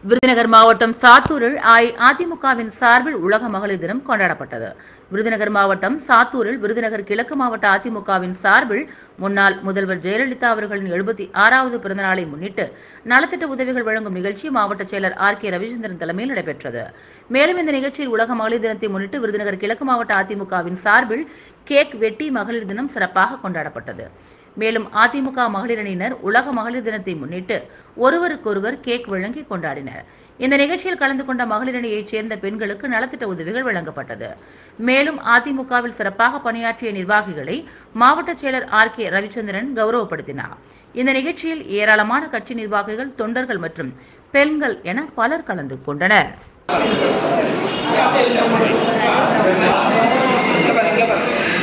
விருதுநகர் மாவட்டம் சாத்தூரில் அஇஅதிமுகவின் சார்பில் உலக மகளிர் தினம் கொண்டாடப்பட்டது விருதுநகர் மாவட்டம் சாத்தூரில் விருதுநகர் கிழக்கு மாவட்ட அதிமுகவின் சார்பில் முன்னாள் முதல்வர் ஜெயலலிதா அவர்களின் எழுபத்தி ஆறாவது பிறந்தநாளை முன்னிட்டு நலத்திட்ட உதவிகள் வழங்கும் நிகழ்ச்சி மாவட்ட செயலர் ஆர் கே ரவிச்சந்திரன் தலைமையில் நடைபெற்றது மேலும் இந்த நிகழ்ச்சியில் உலக மகளிர் தினத்தை முன்னிட்டு விருதுநகர் கிழக்கு மாவட்ட அதிமுகவின் சார்பில் கேக் வெட்டி மகளிர் தினம் சிறப்பாக கொண்டாடப்பட்டது மேலும் அதிமுக மகளிர் அணியினர் உலக மகளிர் தினத்தை முன்னிட்டு ஒருவருக்கொருவர் கேக் வழங்கி கொண்டாடினர் இந்த நிகழ்ச்சியில் கலந்து கொண்ட மகளிர் அணியைச் சேர்ந்த பெண்களுக்கு நலத்திட்ட உதவிகள் வழங்கப்பட்டது மேலும் அதிமுகவில் சிறப்பாக பணியாற்றிய நிர்வாகிகளை மாவட்ட செயலர் ஆர் கே ரவிச்சந்திரன் கௌரவப்படுத்தினார் இந்த நிகழ்ச்சியில் ஏராளமான கட்சி நிர்வாகிகள் தொண்டர்கள் மற்றும் பெண்கள் என பலர் கலந்து கொண்டனர் இங்க பாரு, இங்க பாரு.